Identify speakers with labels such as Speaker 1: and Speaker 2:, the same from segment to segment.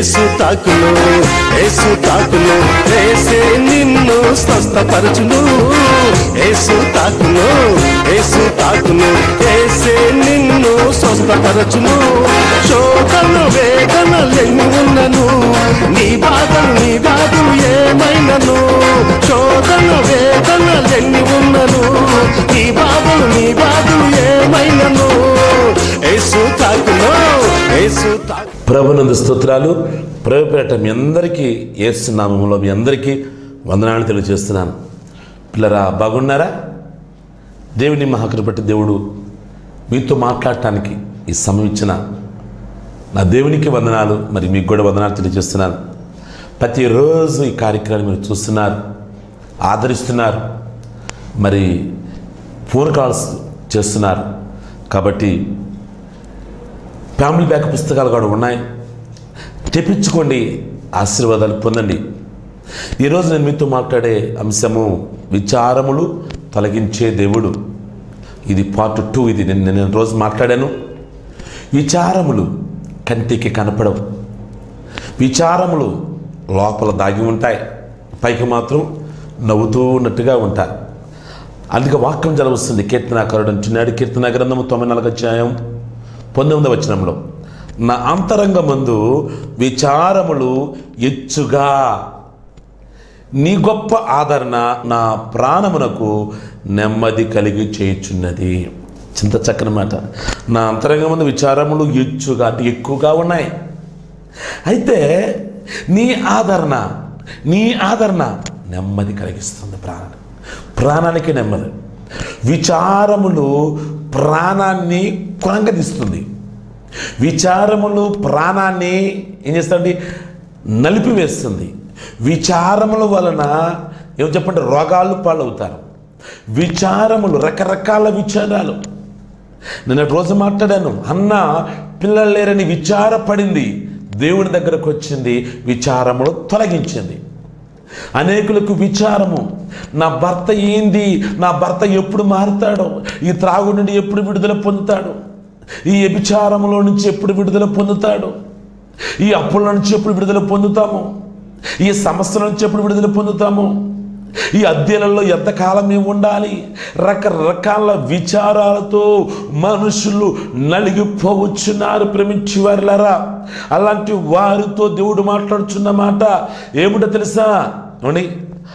Speaker 1: ఏసు తాకును ఏసు తాకును ఏసే నిన్ను స్వస్థపరచును ఏసు తాకును ఏసు తాకును ఏసే నిన్ను స్వస్థపరచును శోధన వేదనలెన్ని ఉన్నను నీ బాధలు నీ వ్యాధులు ఏమైనను శోధన వేదనలెన్ని ఉన్నను నీ బాధలు నీ వ్యాధులు ఏమైనను ఏసు తాకును ఏసు తాకు
Speaker 2: ప్రభునందు స్తోత్రాలు ప్రభుపేట మీ అందరికీ ఏసునామంలో మీ అందరికీ వందనాలు తెలియజేస్తున్నాను పిల్లరా బాగున్నారా దేవుని మహాకృపట్టి దేవుడు మీతో మాట్లాడటానికి ఈ సమయం ఇచ్చిన నా దేవునికి వందనాలు మరి మీకు కూడా వందనాలు తెలియజేస్తున్నాను ప్రతిరోజు ఈ కార్యక్రమాన్ని మీరు చూస్తున్నారు ఆదరిస్తున్నారు మరి ఫోన్ కాల్స్ చేస్తున్నారు కాబట్టి ఫ్యామిలీ బ్యాక్ పుస్తకాలు కూడా ఉన్నాయి తెప్పించుకోండి ఆశీర్వాదాలు పొందండి ఈరోజు నేను మీతో మాట్లాడే అంశము విచారములు తొలగించే దేవుడు ఇది పార్ట్ టూ ఇది నేను నేను రోజు మాట్లాడాను విచారములు కంటికి కనపడవు విచారములు లోపల దాగి ఉంటాయి పైకి మాత్రం నవ్వుతూ ఉన్నట్టుగా ఉంటారు అందుకే వాక్యం జలవస్తుంది కీర్తనాకారుడు అంటున్నాడు కీర్తన గ్రంథము తొమ్మిది నాలుగు అధ్యాయం పంతొమ్మిదవ వచనంలో నా అంతరంగమందు విచారములు ఎచ్చుగా నీ గొప్ప ఆదరణ నా ప్రాణమునకు నెమ్మది కలిగి చేయుచున్నది చింత చక్కని మాట నా అంతరంగమందు విచారములు ఎచ్చుగా అంటే ఎక్కువగా ఉన్నాయి అయితే నీ ఆదరణ నీ ఆదరణ నెమ్మది కలిగిస్తుంది ప్రాణానికి ప్రాణానికి నెమ్మది విచారములు ప్రాణాన్ని కొనంగదీస్తుంది విచారములు ప్రాణాన్ని ఏం చేస్తుంది నలిపివేస్తుంది విచారముల వలన ఏం చెప్పండి రోగాలు పాలవుతారు విచారములు రకరకాల విచారాలు నిన్నటి రోజు మాట్లాడాను అన్న పిల్లలు లేరని విచారపడింది దేవుని దగ్గరకు వచ్చింది విచారములు తొలగించింది అనేకులకు విచారము నా భర్త ఏంది నా భర్త ఎప్పుడు మారుతాడో ఈ త్రాగు నుండి ఎప్పుడు విడుదల పొందుతాడు ఈ వ్యభిచారములో నుంచి ఎప్పుడు విడుదల పొందుతాడు ఈ అప్పుల నుంచి ఎప్పుడు విడుదల పొందుతాము ఈ సమస్యల నుంచి ఎప్పుడు విడుదల పొందుతాము ఈ అద్దెలలో ఎంతకాలం మేము ఉండాలి రకరకాల విచారాలతో మనుషులు నలిగిపోవచ్చున్నారు ప్రేమించి వారిలారా అలాంటి వారితో దేవుడు మాట్లాడుచున్న మాట ఏమిటో తెలుసా అవుని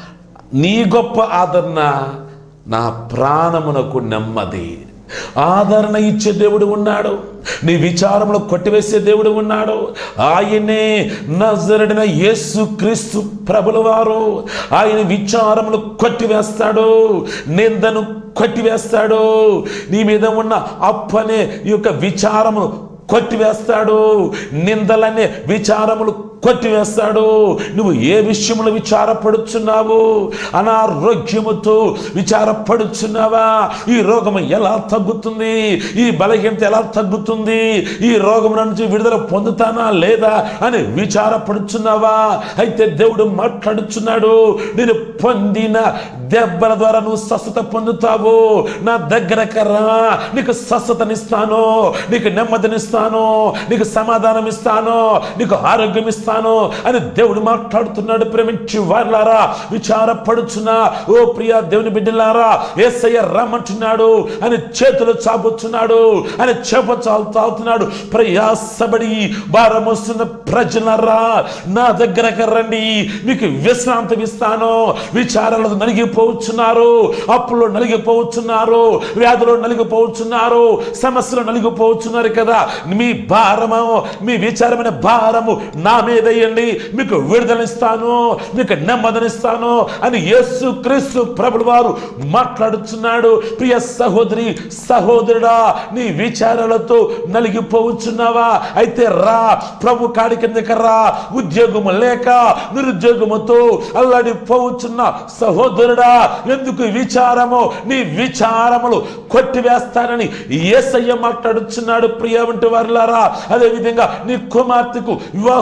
Speaker 2: నీ గొప్ప ఆదరణ నా ప్రాణమునకు నెమ్మది ఆదరణ ఇచ్చే దేవుడు ఉన్నాడు నీ విచారములు కొట్టివేసే దేవుడు ఉన్నాడు ఆయనే నజరడిన యేసు క్రీస్తు ప్రభుల వారు ఆయన విచారములు కొట్టివేస్తాడు నిందను కొట్టివేస్తాడు నీ మీద ఉన్న అప్పనే ఈ యొక్క విచారములు కొట్టివేస్తాడు నిందలనే విచారములు కొట్టివేస్తాడు నువ్వు ఏ విషయంలో విచారపడుచున్నావు అనారోగ్యముతో విచారపడుచున్నావా ఈ రోగం ఎలా తగ్గుతుంది ఈ బలహీనత ఎలా తగ్గుతుంది ఈ రోగం నుంచి విడుదల పొందుతానా లేదా అని విచారపడుచున్నావా అయితే దేవుడు మాట్లాడుచున్నాడు నేను పొందిన దెబ్బల ద్వారా నువ్వు స్వస్థత పొందుతావు నా దగ్గరకు రా నీకు స్వస్థతనిస్తాను నీకు నెమ్మదినిస్తాను నీకు సమాధానం ఇస్తాను నీకు ఆరోగ్యం ఇస్తాను అని దేవుడు మాట్లాడుతున్నాడు ప్రేమించి వారులారా విచారపడుచున్నా ఓ ప్రియ దేవుని బిడ్డలారా ఏసయ్య రమ్మంటున్నాడు అని చేతులు చాపుచున్నాడు అని చేప చాలు తాగుతున్నాడు ప్రయాసపడి భారం వస్తున్న ప్రజలరా నా దగ్గరకు రండి మీకు విశ్రాంతి ఇస్తాను విచారాలు నలిగిపోవచ్చున్నారు అప్పులో నలిగిపోవచ్చున్నారు వ్యాధులు నలిగిపోవచ్చున్నారు సమస్యలు నలిగిపోవచ్చున్నారు కదా మీ భారము మీ విచారమైన భారము నా మీద వేయండి మీకు విడుదలనిస్తాను మీకు నెమ్మదినిస్తాను అని యేసు క్రీస్తు ప్రభుడు వారు మాట్లాడుచున్నాడు ప్రియ సహోదరి సహోదరుడా నీ విచారాలతో నలిగిపోవచ్చున్నావా అయితే రా ప్రభు కాడి కిందకి రా ఉద్యోగము లేక నిరుద్యోగముతో అల్లాడిపోవచ్చున్న సహోదరుడా ఎందుకు ఈ విచారము నీ విచారములు కొట్టివేస్తానని ఏసయ్య మాట్లాడుచున్నాడు ప్రియ వంటి వారులారా అదే విధంగా నీ కుమార్తెకు వివాహము కాదు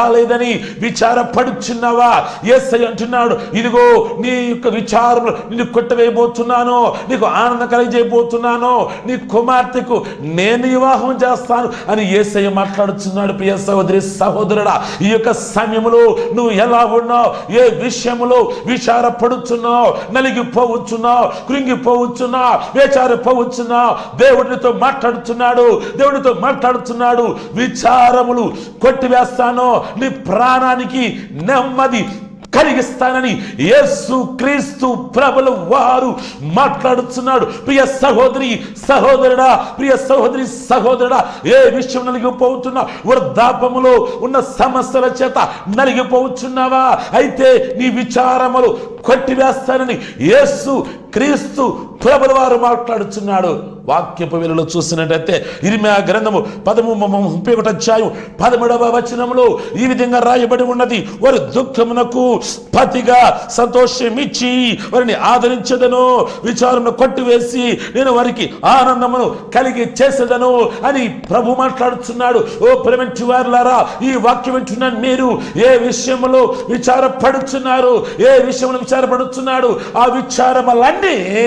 Speaker 2: కాలేదని విచారపడుచున్నావా ఏసై అంటున్నాడు ఇదిగో నీ యొక్క విచారంలో నిన్ను కొట్టవేయబోతున్నాను నీకు ఆనందం కలిగజేయబోతున్నాను నీ కుమార్తెకు నేను వివాహం చేస్తాను అని ఏసయ్య మాట్లాడుతున్నాడు ప్రియ సహోదరి సహోదరుడా ఈ యొక్క సమయంలో నువ్వు ఎలా ఉన్నావు ఏ విషయంలో విచారపడుచున్నావు నలిగిపోవచ్చున్నావు కృంగిపోవచ్చున్నావు వేచారిపోవచ్చున్నావు దేవుడితో మాట్లాడుతున్నాడు దేవుడితో మాట్లాడుతున్నాడు విచారములు కొట్టివేస్తాను నీ ప్రాణానికి నెమ్మది కలిగిస్తానని యేసు క్రీస్తు ప్రభుల వారు మాట్లాడుతున్నాడు ప్రియ సహోదరి సహోదరుడా ప్రియ సహోదరి సహోదరుడా ఏ విషయం నలిగిపోతున్నా వృద్ధాపములో ఉన్న సమస్యల చేత నలిగిపోతున్నావా అయితే నీ విచారములు కొట్టివేస్తానని యేసు క్రీస్తు ప్రభుల వారు మాట్లాడుతున్నాడు వాక్యపు వెలులో చూసినట్టయితే ఇరిమే గ్రంథము పదము ముప్పై ఒకటి అధ్యాయం పదమూడవ వచనములో ఈ విధంగా రాయబడి ఉన్నది వారి దుఃఖమునకు పతిగా సంతోషమిచ్చి వారిని ఆదరించదను విచారమును కొట్టివేసి నేను వారికి ఆనందమును కలిగి చేసేదను అని ప్రభు మాట్లాడుతున్నాడు ఓ ప్రేమించి వారులారా ఈ వాక్యం వింటున్న మీరు ఏ విషయంలో విచారపడుచున్నారు ఏ విషయంలో విచారపడుచున్నాడు ఆ విచారములన్నీ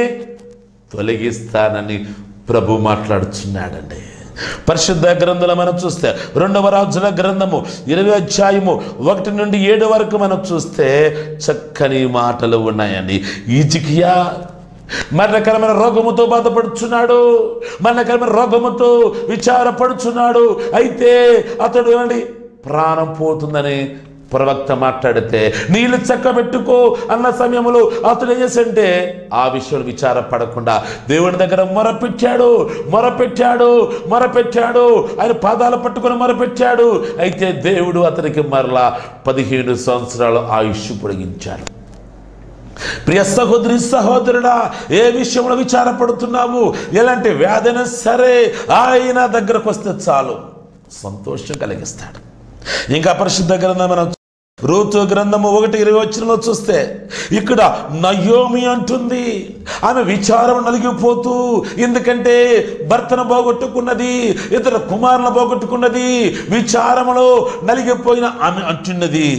Speaker 2: తొలగిస్తానని ప్రభు మాట్లాడుచున్నాడండి పరిశుద్ధ గ్రంథంలో మనం చూస్తే రెండవ రాజుల గ్రంథము ఇరవై అధ్యాయము ఒకటి నుండి ఏడు వరకు మనం చూస్తే చక్కని మాటలు ఉన్నాయండి ఈజికియా మరణకరమైన రోగముతో బాధపడుచున్నాడు మరణకరమైన రోగముతో విచారపడుచున్నాడు అయితే అతడు ఏమండి ప్రాణం పోతుందని ప్రవక్త మాట్లాడితే నీళ్ళు చక్కబెట్టుకో అన్న సమయంలో అతడు ఏం చేసంటే ఆ విషయంలో విచారపడకుండా దేవుని దగ్గర మొరపెట్టాడు మొరపెట్టాడు మొరపెట్టాడు ఆయన పాదాలు పట్టుకొని మొరపెట్టాడు అయితే దేవుడు అతనికి మరలా పదిహేను సంవత్సరాలు ఆయుష్ పొడిగించాడు ప్రియ సహోదరి సహోదరుడా ఏ విషయంలో విచారపడుతున్నావు ఎలాంటి వ్యాధైనా సరే ఆయన దగ్గరకు వస్తే చాలు సంతోషం కలిగిస్తాడు ఇంకా పరిశుద్ధ గ్రంథం మనం రూతు గ్రంథము ఒకటి ఇరవై వచ్చినలో చూస్తే ఇక్కడ నయోమి అంటుంది ఆమె విచారం నలిగిపోతూ ఎందుకంటే భర్తను పోగొట్టుకున్నది ఇతర కుమారులను పోగొట్టుకున్నది విచారములో నలిగిపోయిన ఆమె అంటున్నది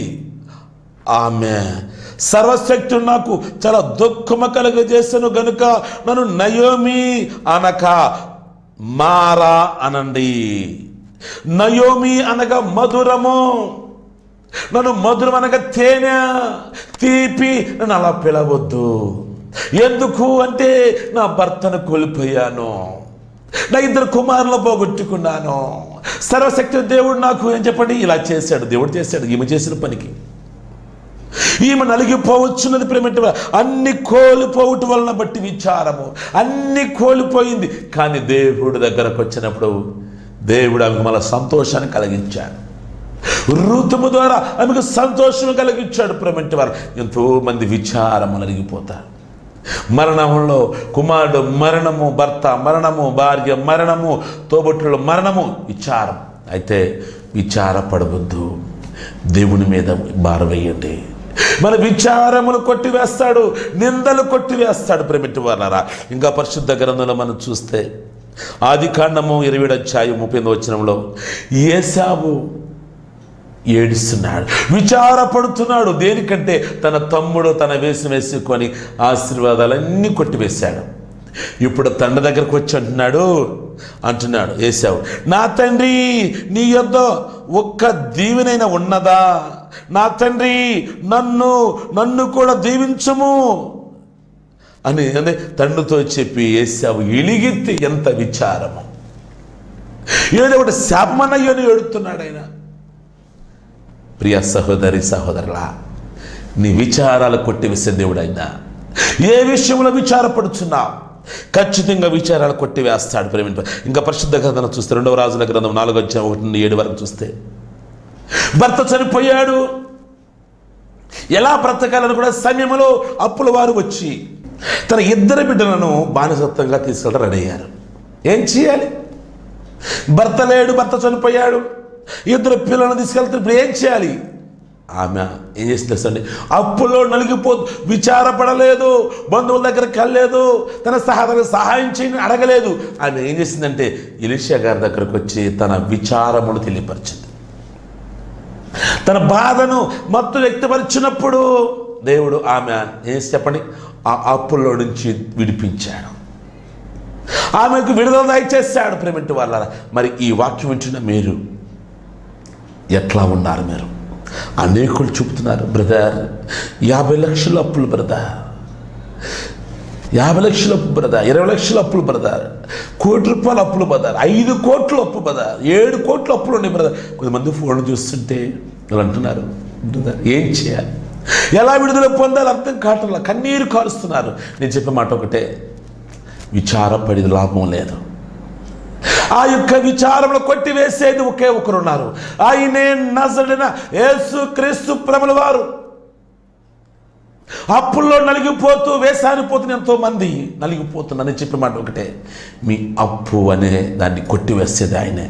Speaker 2: ఆమె సర్వశక్తి నాకు చాలా దుఃఖము కలుగజేసను గనుక నన్ను నయోమి అనక మారా అనండి నయోమి అనగా మధురము నన్ను మధురం అనగా తేనె తీపి నన్ను అలా పిలవద్దు ఎందుకు అంటే నా భర్తను కోల్పోయాను నా ఇద్దరు కుమారులు పోగొట్టుకున్నాను సర్వశక్తి దేవుడు నాకు ఏం చెప్పండి ఇలా చేశాడు దేవుడు చేశాడు ఈమె చేసిన పనికి ఈమె నలిగిపోవచ్చున్నది ప్రేమటి అన్ని కోల్పోవటం వలన బట్టి విచారము అన్ని కోల్పోయింది కానీ దేవుడు దగ్గరకు వచ్చినప్పుడు దేవుడు ఆమెకు మళ్ళీ సంతోషాన్ని కలిగించాడు ఋతుము ద్వారా ఆమెకు సంతోషం కలిగించాడు ప్రేమంటి వారు ఎంతో మంది విచారము నలిగిపోతారు మరణంలో కుమారుడు మరణము భర్త మరణము భార్య మరణము తోబుట్టుల మరణము విచారం అయితే విచారపడవద్దు దేవుని మీద భారవేయండి మన విచారములు కొట్టివేస్తాడు నిందలు కొట్టివేస్తాడు ప్రేమిటి వాళ్ళరా ఇంకా పరిశుద్ధ గ్రంథంలో మనం చూస్తే ఆది కాండము ఇరవై అధ్యాయం ముప్పై ఎనిమిది వచనంలో ఏసావు ఏడుస్తున్నాడు విచారపడుతున్నాడు దేనికంటే తన తమ్ముడు తన వేసి వేసుకొని ఆశీర్వాదాలన్నీ కొట్టివేశాడు ఇప్పుడు తండ్రి దగ్గరకు వచ్చి అంటున్నాడు అంటున్నాడు ఏసావు నా తండ్రి నీ యొద్ద ఒక్క దీవెనైనా ఉన్నదా నా తండ్రి నన్ను నన్ను కూడా దీవించము అని అంటే తండ్రితో చెప్పి ఏసావు ఇలిగిత్తి ఎంత విచారము ఏదో ఒకటి శాపమనయ్యని ఏడుతున్నాడు ఆయన ప్రియ సహోదరి సహోదరులా నీ విచారాలు కొట్టివేసే దేవుడైనా ఏ విషయంలో విచారపడుచున్నావు ఖచ్చితంగా విచారాలు కొట్టివేస్తాడు ప్రేమ ఇంకా పరిశుద్ధ గ్రంథం చూస్తే రెండవ రాజుల గ్రంథం నాలుగు వచ్చే ఒకటి నుండి ఏడు వరకు చూస్తే భర్త చనిపోయాడు ఎలా బ్రతకాలని కూడా సమయంలో అప్పుల వారు వచ్చి తన ఇద్దరు బిడ్డలను బానిసత్వంగా తీసుకెళ్ళడం రెడీ అయ్యారు ఏం చేయాలి భర్త లేడు భర్త చనిపోయాడు ఇద్దరు పిల్లలను తీసుకెళ్తే ఇప్పుడు ఏం చేయాలి ఆమె ఏం చేసింది అండి అప్పులో నలిగిపోతూ విచారపడలేదు బంధువుల దగ్గరికి వెళ్ళలేదు తన సహాయ సహాయం చేయని అడగలేదు ఆమె ఏం చేసిందంటే ఇలిషా గారి దగ్గరకు వచ్చి తన విచారమును తెలియపరిచింది తన బాధను మత్తు వ్యక్తపరిచినప్పుడు దేవుడు ఆమె ఏం చెప్పండి ఆ అప్పుల్లో నుంచి విడిపించాడు ఆమెకు విడుదల దయచేశాడు ప్రేమింటి వాళ్ళ మరి ఈ వాక్యం వింటున్న మీరు ఎట్లా ఉన్నారు మీరు అనేకులు చూపుతున్నారు బ్రదర్ యాభై లక్షల అప్పులు బ్రదర్ యాభై లక్షల అప్పు బ్రదర్ ఇరవై లక్షల అప్పులు బ్రదర్ కోటి రూపాయల అప్పులు బ్రదర్ ఐదు కోట్ల అప్పు బ్రదర్ ఏడు కోట్ల అప్పులు ఉన్నాయి బ్రదర్ కొంతమంది ఫోన్ చూస్తుంటే వాళ్ళు అంటున్నారు బ్రదర్ ఏం చేయాలి ఎలా విడుదల పొందాలి అర్థం కావట్లా కన్నీరు కారుస్తున్నారు నేను చెప్పే మాట ఒకటే విచారపడి లాభం లేదు ఆ యొక్క విచారంలో కొట్టివేసేది ఒకే ఒకరు ఉన్నారు ఆయనే నజడిన యేసు క్రీస్తు ప్రభుల వారు అప్పుల్లో నలిగిపోతూ వేసానిపోతున్న ఎంతో మంది నలిగిపోతున్నారని చెప్పిన మాట ఒకటే మీ అప్పు అనే దాన్ని కొట్టివేసేది ఆయనే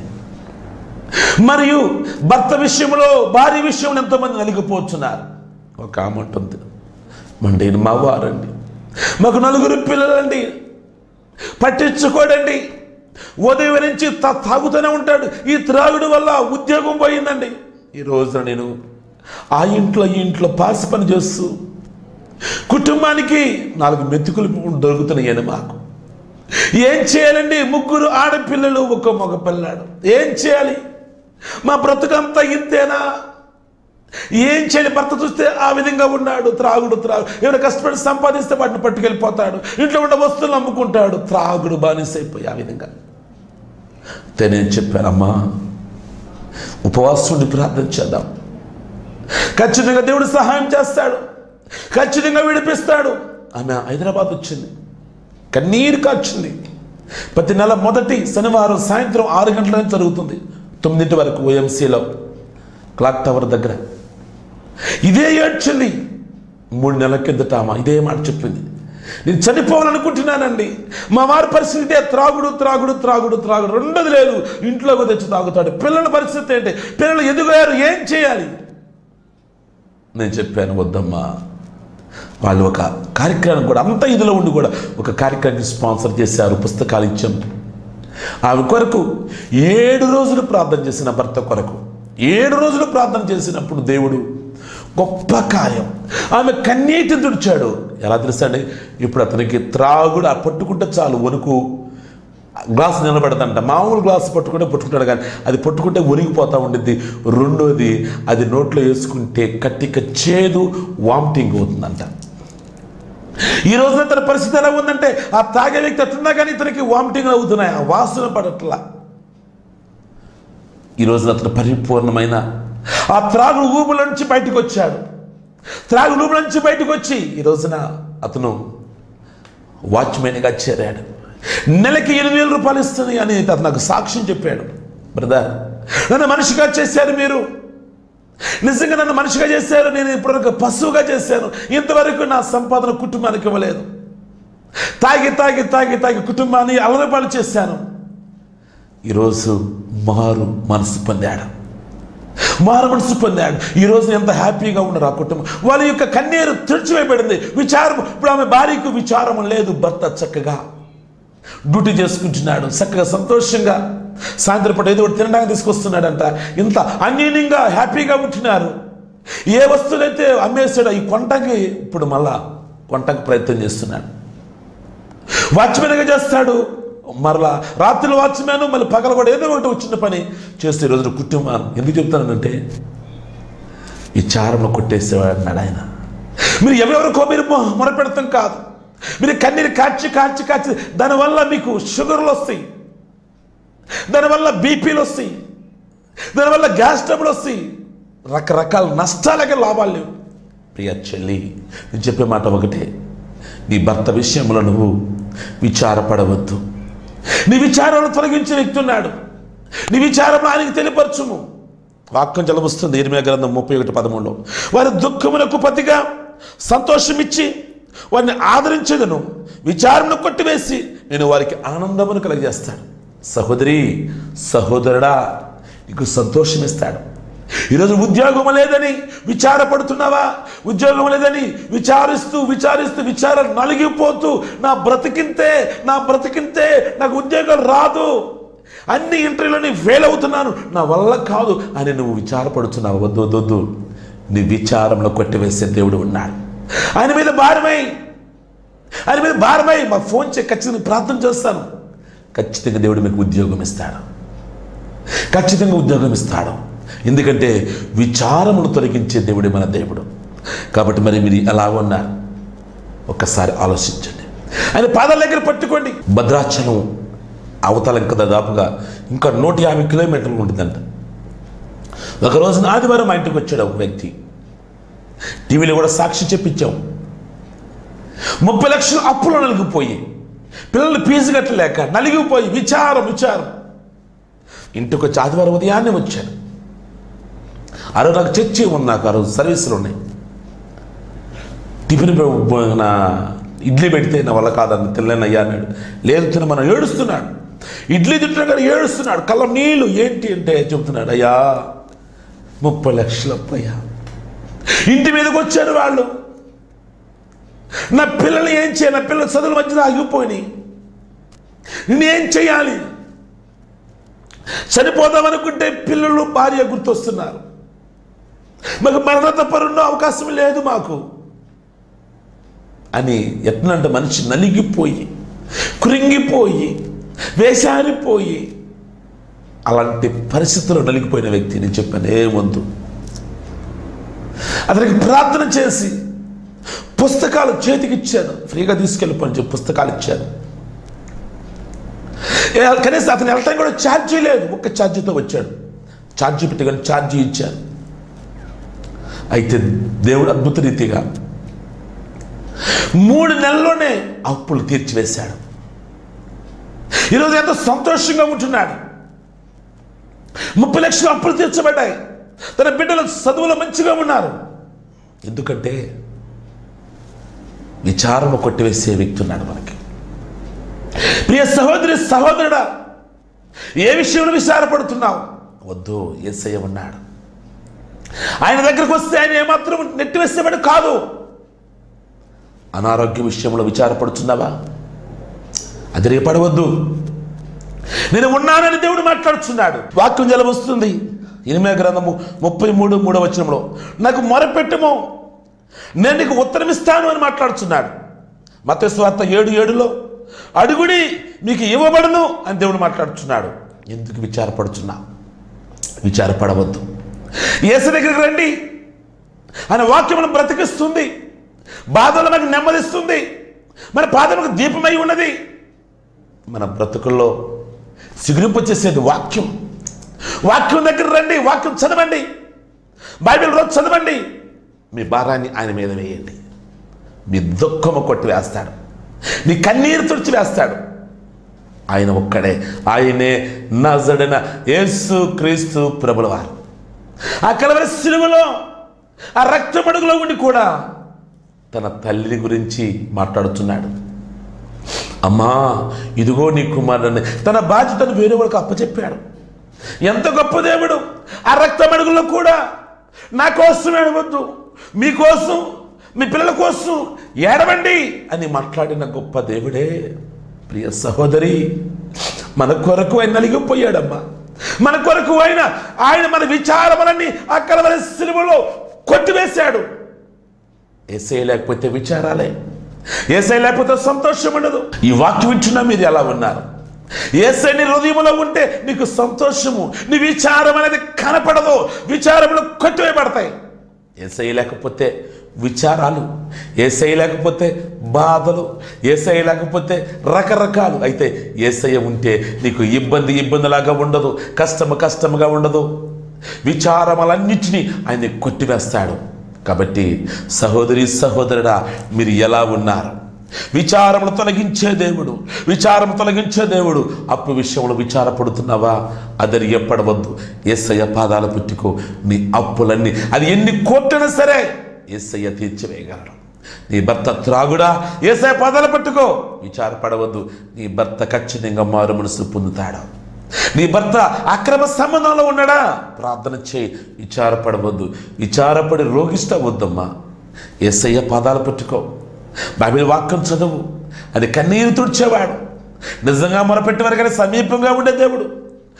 Speaker 2: మరియు భర్త విషయంలో భార్య విషయంలో ఎంతో మంది నలిగిపోతున్నారు ఒక ఆమె ఉంటుంది మండి మా వారండి మాకు నలుగురు పిల్లలండి పట్టించుకోడండి ఉదయం నుంచి తా- తాగుతూనే ఉంటాడు ఈ త్రాగుడు వల్ల ఉద్యోగం పోయిందండి ఈ రోజున నేను ఆ ఇంట్లో ఈ ఇంట్లో పాసి పని చేస్తూ కుటుంబానికి నాలుగు మెతుకులు దొరుకుతున్నాయని మాకు ఏం చేయాలండి ముగ్గురు ఆడపిల్లలు ఒక మగ పిల్లాడు ఏం చేయాలి మా బ్రతుకంతా ఇంతేనా ఏం చేయాలి భర్త చూస్తే ఆ విధంగా ఉన్నాడు త్రాగుడు త్రాగు ఏమైనా కష్టపడి సంపాదిస్తే వాటిని పట్టుకెళ్ళిపోతాడు ఇంట్లో ఉన్న వస్తువులు అమ్ముకుంటాడు త్రాగుడు బానిసైపోయి ఆ విధంగా అయితే నేను చెప్పానమ్మా ఉపవాసం ఉండి ప్రార్థన చేద్దాం ఖచ్చితంగా దేవుడు సహాయం చేస్తాడు ఖచ్చితంగా విడిపిస్తాడు ఆమె హైదరాబాద్ వచ్చింది కన్నీరు కాచింది ప్రతి నెల మొదటి శనివారం సాయంత్రం ఆరు గంటల నుంచి జరుగుతుంది తొమ్మిదింటి వరకు ఓఎంసీలో క్లాక్ టవర్ దగ్గర ఇదే ఏడ్చింది మూడు నెలల కిందట ఆమె ఇదే మాట చెప్పింది నేను చనిపోవాలనుకుంటున్నానండి మా వారి పరిస్థితి ఇదే త్రాగుడు త్రాగుడు త్రాగుడు త్రాగుడు రెండోది లేదు ఇంట్లోకి తెచ్చి తాగుతాడు పిల్లల పరిస్థితి ఏంటి పిల్లలు ఎదుగారు ఏం చేయాలి నేను చెప్పాను వద్దమ్మా వాళ్ళు ఒక కార్యక్రమం కూడా అంత ఇదిలో ఉండి కూడా ఒక కార్యక్రమాన్ని స్పాన్సర్ చేశారు పుస్తకాలు ఇచ్చాం ఆమె కొరకు ఏడు రోజులు ప్రార్థన చేసిన భర్త కొరకు ఏడు రోజులు ప్రార్థన చేసినప్పుడు దేవుడు గొప్ప కార్యం ఆమె కన్నీటి తుడిచాడు ఎలా తెలుసండి ఇప్పుడు అతనికి త్రాగుడు ఆ పట్టుకుంటే చాలు వణుకు గ్లాస్ నిలబడదంట మామూలు గ్లాస్ పట్టుకుంటే పట్టుకుంటాడు కానీ అది పట్టుకుంటే ఒరిగిపోతూ ఉండిద్ది రెండోది అది నోట్లో వేసుకుంటే కట్టిక చేదు వామిటింగ్ అవుతుందంట ఈ రోజున తన పరిస్థితి ఎలా ఉందంటే ఆ తాగే వ్యక్తి అట్లున్నా కానీ ఇతనికి వామిటింగ్ అవుతున్నాయి ఆ వాసన పడట్లా ఈ రోజున అతను పరిపూర్ణమైన ఆ త్రాగు ఊబుల నుంచి బయటకు వచ్చాడు త్రాగు ఊబుల నుంచి బయటకు వచ్చి ఈ రోజున అతను వాచ్మెన్గా చేరాడు నెలకి ఎనిమిది వేల రూపాయలు ఇస్తుంది అని అతను నాకు సాక్ష్యం చెప్పాడు బ్రదర్ నన్ను మనిషిగా చేశారు మీరు నిజంగా నన్ను మనిషిగా చేశారు నేను ఇప్పటివరకు పశువుగా చేశాను ఇంతవరకు నా సంపాదన కుటుంబానికి ఇవ్వలేదు తాగి తాగి తాగి తాగి కుటుంబాన్ని అలరపాలు చేశాను ఈరోజు మారు మనసు పొందాడు మారు మనసు పొందాడు ఈ రోజు ఎంత హ్యాపీగా ఉన్నారు ఆ కుటుంబం వాళ్ళ యొక్క కన్నీరు తుడిచివేయబడింది విచారం ఇప్పుడు ఆమె భార్యకు విచారం లేదు భర్త చక్కగా డ్యూటీ చేసుకుంటున్నాడు చక్కగా సంతోషంగా సాయంత్రం పూట ఏదో ఒకటి తినడానికి తీసుకొస్తున్నాడంట ఇంత అన్యూన్యంగా హ్యాపీగా ఉంటున్నారు ఏ వస్తువులైతే అమ్మేసాడో ఈ కొంటకి ఇప్పుడు మళ్ళా కొంటకు ప్రయత్నం చేస్తున్నాడు వాచ్మెన్గా చేస్తాడు మరలా రాత్రి వాచ్మెన్ మళ్ళీ పగల కూడా ఏదో ఒకటి వచ్చిన పని చేస్తే ఈ రోజున కుటుంబం ఎందుకు చెప్తానంటే విచారంలో కొట్టేసేవాడు అన్నాడు ఆయన మీరు ఎవరెవరికో మీరు మొ- మొరపెడతాం కాదు మీరు కన్నీరు కాచి కాచి కాచి దానివల్ల మీకు షుగర్లు వస్తాయి దానివల్ల బీపీలు వస్తాయి దానివల్ల గ్యాస్ ట్రబుల్ వస్తాయి రకరకాల నష్టాలకే లాభాలు లేవు ప్రియ చెల్లి నేను చెప్పే మాట ఒకటే నీ భర్త విషయంలో నువ్వు విచారపడవద్దు నీ విచారాలను తొలగించే వ్యక్తి ఉన్నాడు నీ విచారం ఆయనకి తెలియపరచుము వాక్యం జలవస్తుంది ఇరిమే గ్రంథం ముప్పై ఒకటి పదమూడులో వారి దుఃఖములకు పతిగా సంతోషం ఇచ్చి వారిని ఆదరించదను విచారణ కొట్టివేసి నేను వారికి ఆనందమును కలగజేస్తాను సహోదరి సహోదరుడా నీకు సంతోషం ఇస్తాడు ఈరోజు ఉద్యోగం లేదని విచారపడుతున్నావా ఉద్యోగం లేదని విచారిస్తూ విచారిస్తూ విచారం నలిగిపోతూ నా బ్రతికింతే నా బ్రతికింతే నాకు ఉద్యోగం రాదు అన్ని ఇంటర్వ్యూలో ఫెయిల్ అవుతున్నాను నా వల్ల కాదు అని నువ్వు విచారపడుతున్నావు వద్దు వద్దు వద్దు నీ విచారంలో కొట్టివేసే దేవుడు ఉన్నాడు ఆయన మీద భారమై ఆయన మీద భారమై మా ఫోన్ చే ఖచ్చితంగా ప్రార్థన చేస్తాను ఖచ్చితంగా దేవుడు మీకు ఉద్యోగం ఇస్తాడు ఖచ్చితంగా ఉద్యోగం ఇస్తాడు ఎందుకంటే విచారమును తొలగించే దేవుడే మన దేవుడు కాబట్టి మరి మీరు ఎలా ఉన్నారు ఒక్కసారి ఆలోచించండి ఆయన పాదాల దగ్గర పట్టుకోండి భద్రాచలం అవతల ఇంకా దాదాపుగా ఇంకా నూట యాభై కిలోమీటర్లు ఉంటుందంట ఒక రోజున ఆదివారం మా ఇంటికి వచ్చాడు ఒక వ్యక్తి టీవీలో కూడా సాక్షి చెప్పించాం ముప్పై లక్షలు అప్పులు నలిగిపోయి పిల్లలు ఫీజు కట్టలేక నలిగిపోయి విచారం విచారం ఇంటికి వచ్చి ఆదివారం ఉదయాన్నే వచ్చాను ఆ రోజు నాకు చర్చి ఉంది నాకు ఆ రోజు సర్వీసులు ఉన్నాయి టిఫిన్ పె- నా ఇడ్లీ పెడితే నా వల్ల కాదని తినలేను అయ్యా అన్నాడు లేదు తిన మనం ఏడుస్తున్నాడు ఇడ్లీ తింటున్నా కానీ ఏడుస్తున్నాడు కళ్ళ నీళ్ళు ఏంటి అంటే చెబుతున్నాడు అయ్యా ముప్పై లక్షలు అప్పయ్యా ఇంటి మీదకి వచ్చారు వాళ్ళు నా పిల్లలు ఏం చేయాలి నా పిల్లల చదువుల మధ్యలో ఆగిపోయినాయి నేనేం చేయాలి చనిపోదామనుకుంటే పిల్లలు భార్య గుర్తొస్తున్నారు మాకు మరణ తప్ప రెండో అవకాశం లేదు మాకు అని ఎట్లంటే మనిషి నలిగిపోయి కృంగిపోయి వేసారిపోయి అలాంటి పరిస్థితుల్లో నలిగిపోయిన వ్యక్తి నేను చెప్పాను ఏమొద్దు అతనికి ప్రార్థన చేసి పుస్తకాలు చేతికి ఇచ్చాను ఫ్రీగా తీసుకెళ్ళిపోని చెప్పి పుస్తకాలు ఇచ్చాను ఏ, కనీసం అతను వెళ్ళటం కూడా ఛార్జీ లేదు ఒక్క ఛార్జీతో వచ్చాడు ఛార్జీ పెట్టి కానీ ఛార్జీ ఇచ్చాను అయితే దేవుడు అద్భుత రీతిగా మూడు నెలల్లోనే అప్పులు తీర్చివేశాడు ఈరోజు ఎంతో సంతోషంగా ఉంటున్నాడు ముప్పై లక్షలు అప్పులు తీర్చబడ్డాయి తన బిడ్డలు చదువులో మంచిగా ఉన్నారు ఎందుకంటే విచారము కొట్టివేసే వ్యక్తి ఉన్నాడు మనకి ప్రియ సహోదరి సహోదరుడా ఏ విషయంలో విచారపడుతున్నావు వద్దు ఏసయ్య ఉన్నాడు ఆయన దగ్గరకు వస్తే ఆయన ఏమాత్రం నెట్టివేసేవాడు కాదు అనారోగ్య విషయంలో విచారపడుతున్నావా అది రేపడవద్దు నేను ఉన్నానని దేవుడు మాట్లాడుతున్నాడు వాక్యం జలవస్తుంది ఎనిమిది గ్రంథము ముప్పై మూడు మూడవ వచనంలో నాకు మొరపెట్టము నేను నీకు ఉత్తరం ఇస్తాను అని మాట్లాడుతున్నాడు మత స్వార్థ ఏడు ఏడులో అడుగుడి మీకు ఇవ్వబడును అని దేవుడు మాట్లాడుతున్నాడు ఎందుకు విచారపడుతున్నా విచారపడవద్దు యేసు దగ్గరికి రండి ఆయన వాక్యమును బ్రతికిస్తుంది బాధలు మనకు నెమ్మదిస్తుంది మన పాదములకు దీపమై ఉన్నది మన బ్రతుకుల్లో సిగురింపు చేసేది వాక్యం వాక్యం దగ్గర రండి వాక్యం చదవండి బైబిల్ రోజు చదవండి మీ భారాన్ని ఆయన మీద వేయండి మీ దుఃఖము కొట్టి వేస్తాడు మీ కన్నీరు తుడిచి వేస్తాడు ఆయన ఒక్కడే ఆయనే నజడిన యేసు క్రీస్తు ప్రభుల వారు ఆ కలవరి సిలువలో ఆ రక్తమడుగులో ఉండి కూడా తన తల్లి గురించి మాట్లాడుతున్నాడు అమ్మా ఇదిగో నీ కుమారుని తన బాధ్యతను వేరే వాళ్ళకి అప్పచెప్పాడు ఎంత గొప్ప దేవుడు ఆ రక్తమడుగులో కూడా నా కోసం ఏడవద్దు మీకోసం మీ పిల్లల కోసం ఏడవండి అని మాట్లాడిన గొప్ప దేవుడే ప్రియ సహోదరి మన కొరకు ఆయన నలిగిపోయాడమ్మా మన కొరకు ఆయన ఆయన మన విచారములన్నీ అక్కడ మన సిలువలో కొట్టివేశాడు ఏసై లేకపోతే విచారాలే ఏసై లేకపోతే సంతోషం ఉండదు ఈ వాక్యం వింటున్నా మీరు ఎలా ఉన్నారు ఏసై నీ హృదయంలో ఉంటే నీకు సంతోషము నీ విచారం అనేది కనపడదు విచారములు కొట్టివేయబడతాయి ఏసై లేకపోతే విచారాలు ఏసై లేకపోతే బాధలు ఏసై లేకపోతే రకరకాలు అయితే ఏసయ్య ఉంటే నీకు ఇబ్బంది ఇబ్బందిలాగా ఉండదు కష్టము కష్టముగా ఉండదు విచారములన్నిటినీ ఆయన కొట్టివేస్తాడు కాబట్టి సహోదరి సహోదరుడా మీరు ఎలా ఉన్నారు విచారములు తొలగించే దేవుడు విచారం తొలగించే దేవుడు అప్పు విషయంలో విచారపడుతున్నావా అదని ఎప్పడవద్దు ఏసయ్య పాదాల పుట్టుకో నీ అప్పులన్నీ అది ఎన్ని కోట్లైనా సరే ఏసయ్య తీర్చివేయగలడు నీ భర్త త్రాగుడా ఏసయ్య పాదాలు పట్టుకో విచారపడవద్దు నీ భర్త ఖచ్చితంగా మారు మనసు పొందుతాడు నీ భర్త అక్రమ సంబంధంలో ఉన్నాడా ప్రార్థన చేయి విచారపడవద్దు విచారపడి రోగిష్ట వద్దమ్మా ఏసయ్య పాదాలు పట్టుకో బైబిల్ వాక్యం చదువు అది కన్నీరు తుడిచేవాడు నిజంగా మొరపెట్టేవారు కానీ సమీపంగా ఉండే దేవుడు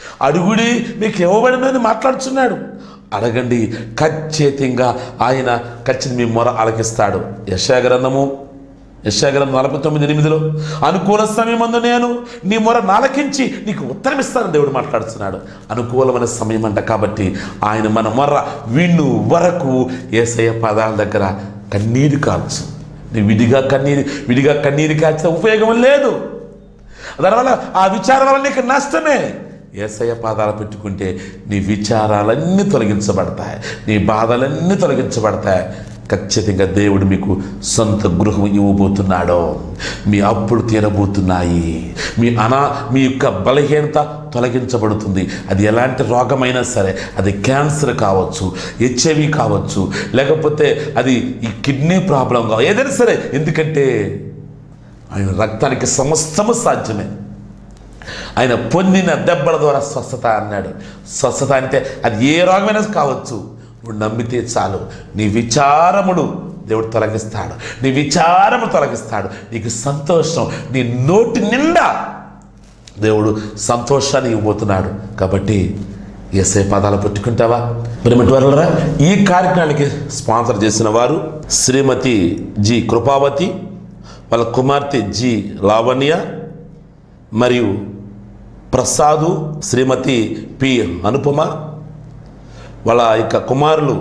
Speaker 2: అడుగుడి మీకు ఇవ్వబడినని మాట్లాడుచున్నాడు అడగండి ఖచ్చితంగా ఆయన ఖచ్చితంగా మీ మొర ఆలకిస్తాడు యశాగ్రంథము యశాగ్రంథం నలభై తొమ్మిది ఎనిమిదిలో అనుకూల సమయమందు నేను నీ మొర నాలకించి నీకు ఉత్తరం ఇస్తానని దేవుడు మాట్లాడుతున్నాడు అనుకూలమైన సమయం అంట కాబట్టి ఆయన మన మొర్ర విను వరకు ఏసయ్య పదాల దగ్గర కన్నీరు కాల్చు నీ విడిగా కన్నీరు విడిగా కన్నీరు కాల్చిన ఉపయోగం లేదు దానివల్ల ఆ విచారం వల్ల నీకు నష్టమే ఏసయ్య పాదాలు పెట్టుకుంటే నీ విచారాలన్నీ తొలగించబడతాయి నీ బాధలన్నీ తొలగించబడతాయి ఖచ్చితంగా దేవుడు మీకు సొంత గృహం ఇవ్వబోతున్నాడు మీ అప్పులు తీరబోతున్నాయి మీ అనా మీ యొక్క బలహీనత తొలగించబడుతుంది అది ఎలాంటి రోగమైనా సరే అది క్యాన్సర్ కావచ్చు హెచ్ఐవి కావచ్చు లేకపోతే అది ఈ కిడ్నీ ప్రాబ్లం కావచ్చు ఏదైనా సరే ఎందుకంటే ఆయన రక్తానికి సమస్తము సాధ్యమే ఆయన పొందిన దెబ్బల ద్వారా స్వస్థత అన్నాడు స్వస్థత అంటే అది ఏ రోగమైనా కావచ్చు నువ్వు నమ్మితే చాలు నీ విచారముడు దేవుడు తొలగిస్తాడు నీ విచారము తొలగిస్తాడు నీకు సంతోషం నీ నోటి నిండా దేవుడు సంతోషాన్ని ఇవ్వబోతున్నాడు కాబట్టి ఎస్ఐ పదాలు పెట్టుకుంటావా ప్రేమటి వారులరా ఈ కార్యక్రమానికి స్పాన్సర్ చేసిన వారు శ్రీమతి జి కృపావతి వాళ్ళ కుమార్తె జి లావణ్య మరియు ప్రసాదు శ్రీమతి పి అనుపమ వాళ్ళ యొక్క కుమారులు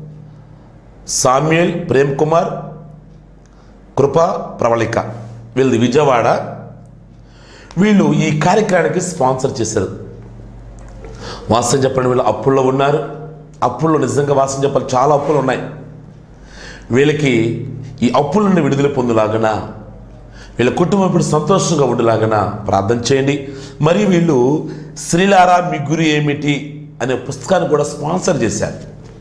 Speaker 2: సామ్యుల్ ప్రేమ్ కుమార్ కృప ప్రవళిక వీళ్ళది విజయవాడ వీళ్ళు ఈ కార్యక్రమానికి స్పాన్సర్ చేశారు వాస్తవం చెప్పండి వీళ్ళు అప్పుల్లో ఉన్నారు అప్పుల్లో నిజంగా వాస్తవం చెప్పాలి చాలా అప్పులు ఉన్నాయి వీళ్ళకి ఈ అప్పుల నుండి విడుదల పొందులాగన వీళ్ళ కుటుంబం ఇప్పుడు సంతోషంగా ఉండేలాగన ప్రార్థన చేయండి మరి వీళ్ళు శ్రీలారా మీ గురి ఏమిటి అనే పుస్తకాన్ని కూడా స్పాన్సర్ చేశారు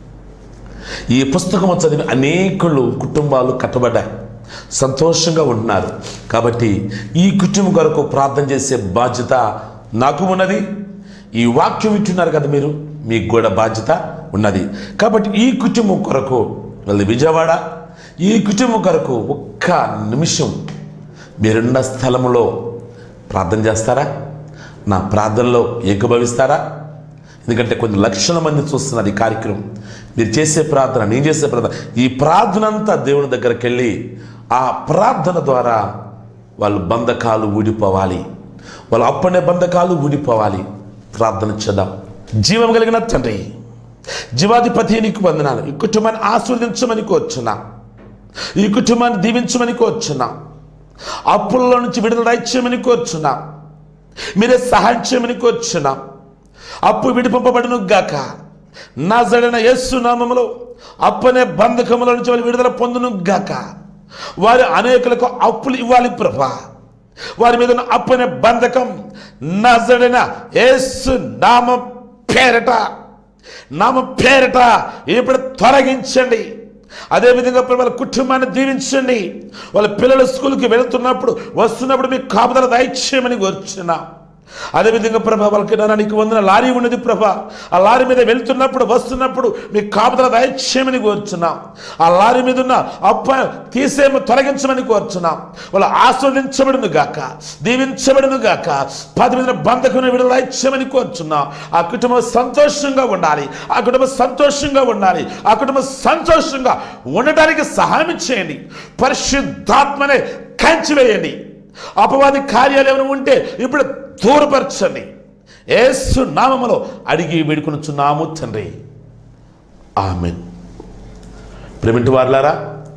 Speaker 2: ఈ పుస్తకం చదివి అనేకులు కుటుంబాలు కట్టబడ్డాయి సంతోషంగా ఉంటున్నారు కాబట్టి ఈ కుటుంబం కొరకు ప్రార్థన చేసే బాధ్యత నాకు ఉన్నది ఈ వాక్యం వింటున్నారు కదా మీరు మీకు కూడా బాధ్యత ఉన్నది కాబట్టి ఈ కుటుంబం కొరకు వాళ్ళది విజయవాడ ఈ కుటుంబం కొరకు ఒక్క నిమిషం మీరున్న స్థలంలో ప్రార్థన చేస్తారా నా ప్రార్థనలో ఏకభవిస్తారా ఎందుకంటే కొన్ని లక్షల మంది చూస్తున్నారు ఈ కార్యక్రమం మీరు చేసే ప్రార్థన నేను చేసే ప్రార్థన ఈ ప్రార్థన అంతా దేవుని దగ్గరికి వెళ్ళి ఆ ప్రార్థన ద్వారా వాళ్ళ బంధకాలు ఊడిపోవాలి వాళ్ళ అప్పనే బంధకాలు ఊడిపోవాలి ప్రార్థన చేద్దాం జీవం కలిగిన తండ్రి జీవాధిపతి నీకు వందనాలు ఈ కుటుంబాన్ని ఆస్వాదించమని కోరుచున్నా ఈ కుటుంబాన్ని దీవించమని కోరుచున్నా అప్పుల్లో నుంచి విడుదల దయచేయమని కోరుచున్నా మీరే సహాయం చేయమని కోరుచున్నా అప్పు విడిపింపబడును గాక నా జడిన యేసు నామములో అప్పనే బంధకముల నుంచి వాళ్ళు విడుదల పొందును గాక వారి అనేకులకు అప్పులు ఇవ్వాలి ప్రభా వారి మీద ఉన్న అప్పనే బంధకం నా జడిన యేసు నామ పేరట నామ పేరట ఇప్పుడు తొలగించండి అదేవిధంగా ఇప్పుడు వాళ్ళ కుటుంబాన్ని దీవించండి వాళ్ళ పిల్లలు స్కూల్కి వెళుతున్నప్పుడు వస్తున్నప్పుడు మీకు కాపుదల దయచేయమని కోరుచున్నా అదేవిధంగా ప్రభా వాళ్ళకి నాన్న నీకు వందన లారీ ఉన్నది ప్రభా ఆ లారీ మీద వెళ్తున్నప్పుడు వస్తున్నప్పుడు మీ కాపుదల దయచేయమని కోరుచున్నాం ఆ లారీ మీద ఉన్న అప్ప తీసేమ తొలగించమని కోరుచున్నాం వాళ్ళు ఆస్వాదించబడును గాక దీవించబడును గాక పది మీద బంధకుని విడుదల ఇచ్చామని కోరుచున్నాం ఆ కుటుంబం సంతోషంగా ఉండాలి ఆ కుటుంబం సంతోషంగా ఉండాలి ఆ కుటుంబం సంతోషంగా ఉండటానికి సహాయం చేయండి పరిశుద్ధాత్మనే కంచివేయండి అపవాది కార్యాలు ఏమైనా ఉంటే ఇప్పుడు దూరపరచండి ఏసు నామములో అడిగి వేడుకొనుచున్నాము తండ్రి ఆమెన్ ప్రేమింటి వారులారా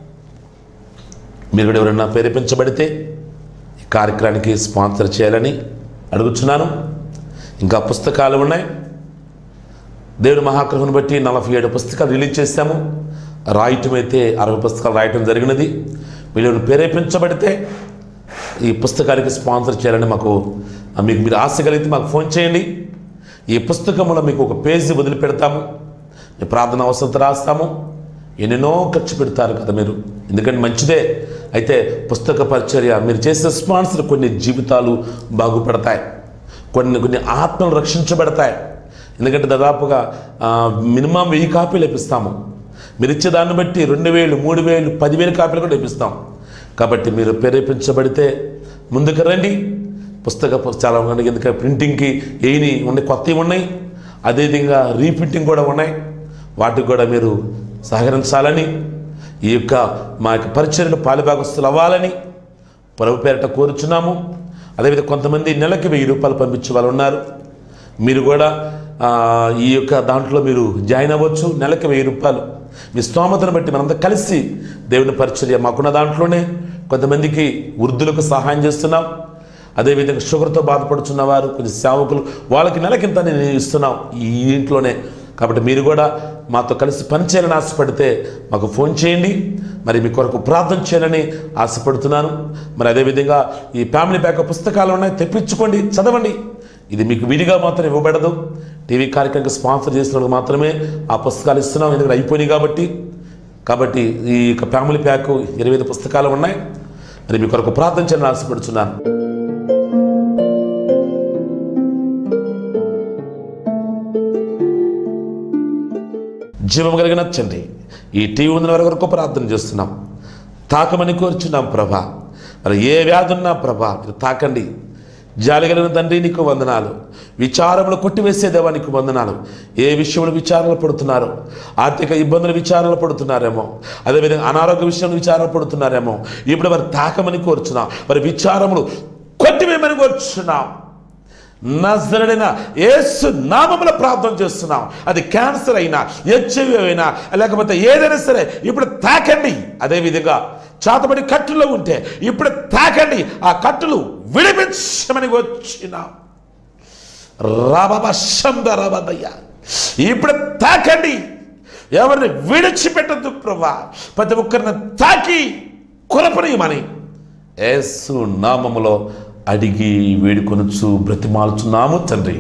Speaker 2: మీరు కూడా ఎవరైనా ప్రేరేపించబడితే ఈ కార్యక్రమానికి స్పాన్సర్ చేయాలని అడుగుచున్నాను ఇంకా పుస్తకాలు ఉన్నాయి దేవుడి మహాకృపను బట్టి నలభై ఏడు పుస్తకాలు రిలీజ్ చేశాము రాయటం అయితే అరవై పుస్తకాలు రాయటం జరిగినది వీళ్ళు ప్రేరేపించబడితే ఈ పుస్తకానికి స్పాన్సర్ చేయాలని మాకు ఆ, మీకు మీరు ఆశ కలిగితే మాకు ఫోన్ చేయండి ఈ పుస్తకంలో మీకు ఒక పేజీ వదిలిపెడతాము మీ ప్రార్థన అవసరం రాస్తాము ఎన్నెన్నో ఖర్చు పెడతారు కదా మీరు ఎందుకంటే మంచిదే అయితే పుస్తక పరిచర్య మీరు చేసే స్పాన్సర్ కొన్ని జీవితాలు బాగుపడతాయి కొన్ని కొన్ని ఆత్మలు రక్షించబడతాయి ఎందుకంటే దాదాపుగా ఆ, మినిమం వెయ్యి కాపీలు ఇప్పిస్తాము మీరు ఇచ్చే దాన్ని బట్టి రెండు వేలు మూడు వేలు పదివేలు కాపీలు కూడా ఇప్పిస్తాం కాబట్టి మీరు ప్రేరేపించబడితే ముందుకు రండి పుస్తక చాలా ఉన్నాయి ఎందుకంటే ప్రింటింగ్కి ఏని ఉన్నాయి కొత్తవి ఉన్నాయి అదేవిధంగా రీప్రింటింగ్ కూడా ఉన్నాయి వాటికి కూడా మీరు సహకరించాలని ఈ యొక్క మా యొక్క పరిచయలు పాలుభాగస్తులు అవ్వాలని ప్రభు పేరట కోరుచున్నాము అదేవిధంగా కొంతమంది నెలకి వెయ్యి రూపాయలు పంపించే వాళ్ళు ఉన్నారు మీరు కూడా ఆ, ఈ యొక్క దాంట్లో మీరు జాయిన్ అవ్వచ్చు నెలకి వెయ్యి రూపాయలు మీ స్తోమతను బట్టి మనంతా కలిసి దేవుని పరిచర్య మాకున్న దాంట్లోనే కొంతమందికి వృద్ధులకు సహాయం చేస్తున్నాం అదేవిధంగా షుగర్తో బాధపడుతున్న వారు కొంచెం సేవకులు వాళ్ళకి నెలకింత నేను ఇస్తున్నాం ఈ ఇంట్లోనే కాబట్టి మీరు కూడా మాతో కలిసి పనిచేయాలని ఆశపడితే మాకు ఫోన్ చేయండి మరి మీ కొరకు ప్రార్థన చేయాలని ఆశపడుతున్నాను మరి అదేవిధంగా ఈ ఫ్యామిలీ ప్యాక్ పుస్తకాలు ఉన్నాయి తెప్పించుకోండి చదవండి ఇది మీకు విడిగా మాత్రం ఇవ్వబడదు టీవీ కార్యక్రమానికి స్పాన్సర్ చేసిన వాళ్ళకి మాత్రమే ఆ పుస్తకాలు ఇస్తున్నాం ఎందుకంటే అయిపోయినాయి కాబట్టి కాబట్టి ఈ యొక్క ఫ్యామిలీ ప్యాక్ ఇరవై ఐదు పుస్తకాలు ఉన్నాయి మరి మీ కొరకు ప్రార్థన చేయాలని ఆశపడుతున్నాను జీవం కలిగిన తండ్రి ఈ టీవీ ఉన్న వారి వరకు ప్రార్థన చేస్తున్నాం తాకమని కోరుచున్నాం ప్రభా మరి ఏ వ్యాధి ఉన్నా ప్రభా మీరు తాకండి జాలి కలిగిన తండ్రి నీకు వందనాలు విచారములు కొట్టివేసేదేవా నీకు వందనాలు ఏ విషయంలో విచారణలు పడుతున్నారు ఆర్థిక ఇబ్బందులు విచారణలు పడుతున్నారేమో అదేవిధంగా అనారోగ్య విషయంలో విచారణలు పడుతున్నారేమో ఇప్పుడు మరి తాకమని కోరుచున్నాం మరి విచారములు కొట్టివేయమని కోరుచున్నాం నజరడైన యేసు నామముల ప్రార్థన చేస్తున్నాం అది క్యాన్సర్ అయినా హెచ్ఐవి అయినా లేకపోతే ఏదైనా సరే ఇప్పుడు తాకండి అదేవిధంగా చాతబడి కట్టులో ఉంటే ఇప్పుడు తాకండి ఆ కట్టులు విడిపించమని వచ్చినాం రాబాబా శందరబదయ్య ఇప్పుడు తాకండి ఎవరిని విడిచిపెట్టద్దు ప్రభా ప్రతి ఒక్కరిని తాకి కొరపనీయమని యేసు నామములో అడిగి వేడుకొనొచ్చు బ్రతిమాలుచున్నాము తండ్రి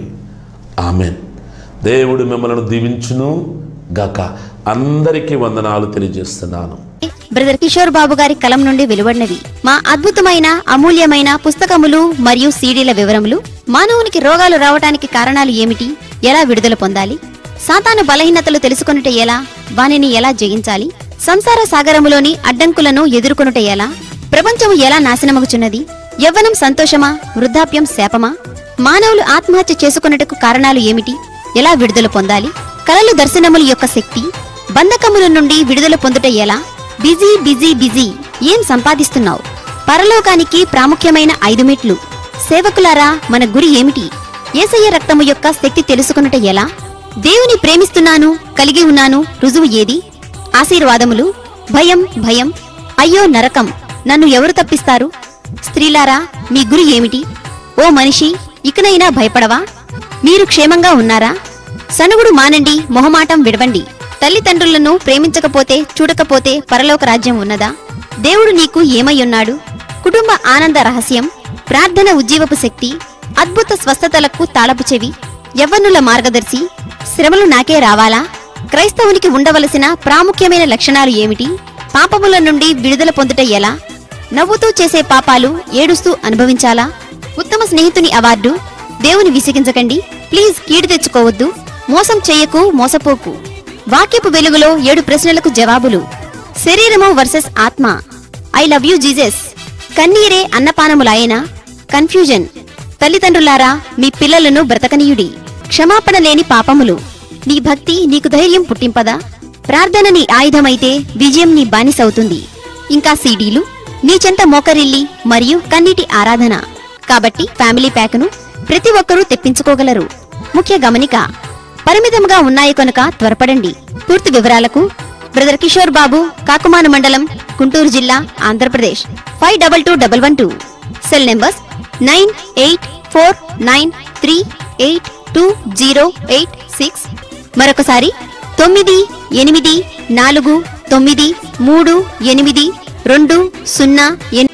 Speaker 2: ఆమెన్ దేవుడు మిమ్మల్ని దీవించును గాక అందరికీ వందనాలు తెలియజేస్తున్నాను
Speaker 3: బ్రదర్ కిషోర్ బాబు గారి కలం నుండి వెలువడినవి మా అద్భుతమైన అమూల్యమైన పుస్తకములు మరియు సీడీల వివరములు మానవునికి రోగాలు రావటానికి కారణాలు ఏమిటి ఎలా విడుదల పొందాలి సాతాను బలహీనతలు తెలుసుకొనుట ఎలా వానిని ఎలా జయించాలి సంసార సాగరములోని అడ్డంకులను ఎదుర్కొనుట ఎలా ప్రపంచము ఎలా నాశనమగుచున్నది యవ్వనం సంతోషమా వృద్ధాప్యం శాపమా మానవులు ఆత్మహత్య చేసుకొనుటకు కారణాలు ఏమిటి ఎలా విడుదల పొందాలి కలలు దర్శనముల యొక్క శక్తి బంధకముల నుండి విడుదల పొందుట ఎలా బిజీ బిజీ బిజీ ఏం సంపాదిస్తున్నావు పరలోకానికి ప్రాముఖ్యమైన ఐదు మెట్లు సేవకులారా మన గురి ఏమిటి ఏసయ్య రక్తము యొక్క శక్తి తెలుసుకొనుట ఎలా దేవుని ప్రేమిస్తున్నాను కలిగి ఉన్నాను రుజువు ఏది ఆశీర్వాదములు భయం భయం అయ్యో నరకం నన్ను ఎవరు తప్పిస్తారు స్త్రీలారా మీ గురి ఏమిటి ఓ మనిషి ఇకనైనా భయపడవా మీరు క్షేమంగా ఉన్నారా సనుగుడు మానండి మొహమాటం విడవండి తల్లిదండ్రులను ప్రేమించకపోతే చూడకపోతే పరలోక రాజ్యం ఉన్నదా దేవుడు నీకు ఏమై ఉన్నాడు కుటుంబ ఆనంద రహస్యం ప్రార్థన ఉజ్జీవపు శక్తి అద్భుత స్వస్థతలకు తాళపు చెవి యవ్వనుల మార్గదర్శి శ్రమలు నాకే రావాలా క్రైస్తవునికి ఉండవలసిన ప్రాముఖ్యమైన లక్షణాలు ఏమిటి పాపముల నుండి విడుదల పొందుట ఎలా నవ్వుతూ చేసే పాపాలు ఏడుస్తూ అనుభవించాలా ఉత్తమ స్నేహితుని అవార్డు దేవుని విసిగించకండి ప్లీజ్ కీడు తెచ్చుకోవద్దు మోసం చెయ్యకు మోసపోకు వాక్యపు వెలుగులో ఏడు ప్రశ్నలకు జవాబులు శరీరము వర్సెస్ ఆత్మ ఐ లవ్ యూ జీజస్ కన్నీరే అన్నపానములాయన కన్ఫ్యూజన్ తల్లిదండ్రులారా మీ పిల్లలను బ్రతకనీయుడి క్షమాపణ లేని పాపములు నీ భక్తి నీకు ధైర్యం పుట్టింపదా ప్రార్థన నీ ఆయుధమైతే విజయం నీ బానిసవుతుంది ఇంకా సీడీలు నీ చెంత మోకరిల్లి మరియు కన్నీటి ఆరాధన కాబట్టి ఫ్యామిలీ ప్యాక్ను ప్రతి ఒక్కరూ తెప్పించుకోగలరు ముఖ్య గమనిక పరిమితంగా ఉన్నాయి కనుక త్వరపడండి పూర్తి వివరాలకు బ్రదర్ కిషోర్ బాబు కాకుమాను మండలం గుంటూరు జిల్లా Andhra Pradesh five double two double one two cell numbers nine eight four nine three eight two zero eight six మరొకసారి తొమ్మిది ఎనిమిది నాలుగు తొమ్మిది మూడు ఎనిమిది రెండు సున్నా ఎనిమిది